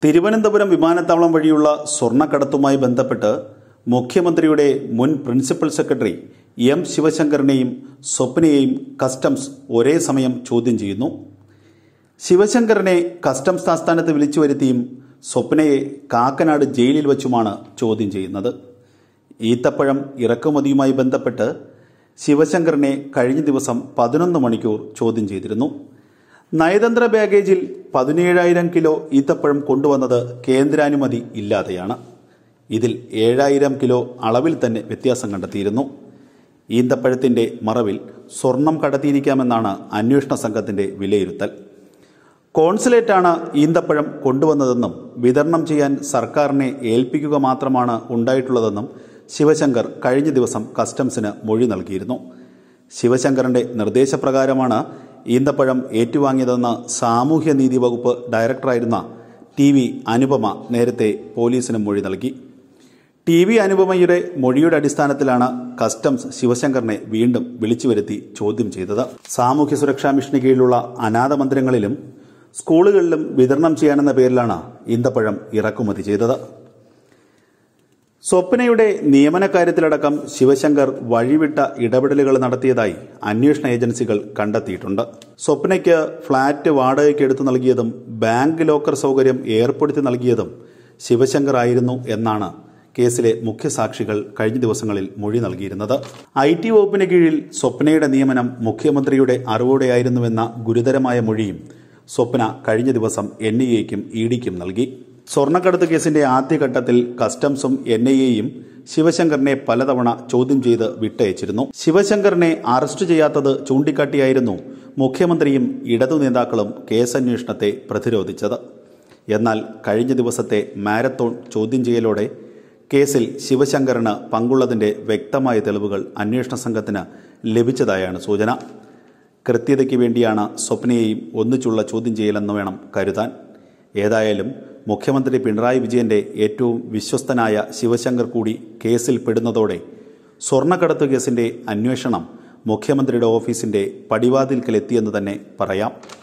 തിരുവനന്തപുരം വിമാനത്താവളം വഴിയുള്ള സ്വർണ്ണക്കടത്തുമായി ബന്ധപ്പെട്ട് മുഖ്യമന്ത്രിയുടെ മുൻ പ്രിൻസിപ്പൽ സെക്രട്ടറി എം ശിവശങ്കറിനെയും സ്വപ്നയെയും കസ്റ്റംസ് ഒരേ സമയം ചോദ്യം ചെയ്യുന്നു ശിവശങ്കറിനെ കസ്റ്റംസ് ആസ്ഥാനത്ത് വിളിച്ചു വരുത്തിയും സ്വപ്നയെ കാക്കനാട് ജയിലിൽ വച്ചുമാണ് ചോദ്യം ചെയ്യുന്നത് ഈത്തപ്പഴം ഇറക്കുമതിയുമായി ബന്ധപ്പെട്ട് ശിവശങ്കറിനെ കഴിഞ്ഞ ദിവസം പതിനൊന്ന് മണിക്കൂർ ചോദ്യം ചെയ്തിരുന്നു നയതന്ത്ര ബാഗേജിൽ പതിനേഴായിരം കിലോ ഈത്തപ്പഴം കൊണ്ടുവന്നത് കേന്ദ്രാനുമതി ഇല്ലാതെയാണ് ഇതിൽ ഏഴായിരം കിലോ അളവിൽ തന്നെ വ്യത്യാസം കണ്ടെത്തിയിരുന്നു ഈന്തപ്പഴത്തിന്റെ മറവിൽ സ്വർണം കടത്തിയിരിക്കാമെന്നാണ് അന്വേഷണ സംഘത്തിന്റെ വിലയിരുത്തൽ കോൺസുലേറ്റാണ് ഈന്തപ്പഴം കൊണ്ടുവന്നതെന്നും വിതരണം ചെയ്യാൻ സർക്കാരിനെ ഏൽപ്പിക്കുക മാത്രമാണ് ഉണ്ടായിട്ടുള്ളതെന്നും ശിവശങ്കർ കഴിഞ്ഞ ദിവസം കസ്റ്റംസിന് മൊഴി നൽകിയിരുന്നു ശിവശങ്കറിന്റെ നിർദ്ദേശപ്രകാരമാണ് ഈന്തപ്പഴം ഏറ്റുവാങ്ങിയതെന്ന് സാമൂഹ്യനീതി വകുപ്പ് ഡയറക്ടറായിരുന്ന ടി വി അനുപമ നേരത്തെ പോലീസിന് മൊഴി നൽകി ടി വി അനുപമയുടെ മൊഴിയുടെ അടിസ്ഥാനത്തിലാണ് കസ്റ്റംസ് ശിവശങ്കറിനെ വീണ്ടും വിളിച്ചു വരുത്തി ചോദ്യം ചെയ്തത് സാമൂഹ്യ സുരക്ഷാ മിഷന് കീഴിലുള്ള അനാഥ മന്ദിരങ്ങളിലും സ്കൂളുകളിലും വിതരണം ചെയ്യാനെന്ന പേരിലാണ് ഈന്തപ്പഴം ഇറക്കുമതി ചെയ്തത് സ്വപ്നയുടെ നിയമനക്കാര്യത്തിലടക്കം ശിവശങ്കർ വഴിവിട്ട ഇടപെടലുകൾ നടത്തിയതായി അന്വേഷണ ഏജൻസികൾ കണ്ടെത്തിയിട്ടുണ്ട് സ്വപ്നയ്ക്ക് ഫ്ളാറ്റ് വാടകയ്ക്ക് എടുത്തു നൽകിയതും ബാങ്ക് ലോക്കർ സൗകര്യം ഏർപ്പെടുത്തി നൽകിയതും ശിവശങ്കർ ആയിരുന്നു എന്നാണ് കേസിലെ മുഖ്യസാക്ഷികൾ കഴിഞ്ഞ ദിവസങ്ങളിൽ മൊഴി നൽകിയിരുന്നത് ഐ ടി വകുപ്പിന് കീഴിൽ സ്വപ്നയുടെ നിയമനം മുഖ്യമന്ത്രിയുടെ അറിവോടെയായിരുന്നുവെന്ന ഗുരുതരമായ മൊഴിയും സ്വപ്ന കഴിഞ്ഞ ദിവസം എൻ ഐ എക്കും ഇ ഡിക്കും നൽകി സ്വർണ്ണക്കടത്ത് കേസിന്റെ ആദ്യഘട്ടത്തിൽ കസ്റ്റംസും എൻ ഐ എയും ശിവശങ്കറിനെ പലതവണ ചോദ്യം ചെയ്ത് വിട്ടയച്ചിരുന്നു ശിവശങ്കറിനെ അറസ്റ്റ് ചെയ്യാത്തത് ചൂണ്ടിക്കാട്ടിയായിരുന്നു മുഖ്യമന്ത്രിയും ഇടതു നേതാക്കളും കേസന്വേഷണത്തെ പ്രതിരോധിച്ചത് എന്നാൽ കഴിഞ്ഞ ദിവസത്തെ മാരത്തോൺ ചോദ്യം ചെയ്യലോടെ കേസിൽ ശിവശങ്കറിന് പങ്കുള്ളതിന്റെ വ്യക്തമായ തെളിവുകൾ അന്വേഷണ സംഘത്തിന് ലഭിച്ചതായാണ് സൂചന കൃത്യതയ്ക്ക് വേണ്ടിയാണ് സ്വപ്നയെയും ഒന്നിച്ചുള്ള ചോദ്യം ചെയ്യലെന്ന് വേണം കരുതാൻ ഏതായാലും മുഖ്യമന്ത്രി പിണറായി വിജയന്റെ ഏറ്റവും വിശ്വസ്തനായ ശിവശങ്കർ കൂടി കേസിൽ പെടുന്നതോടെ സ്വർണ്ണക്കടത്ത് കേസിന്റെ അന്വേഷണം മുഖ്യമന്ത്രിയുടെ ഓഫീസിന്റെ പടിവാതിൽക്കലെത്തിയെന്ന് തന്നെ പറയാം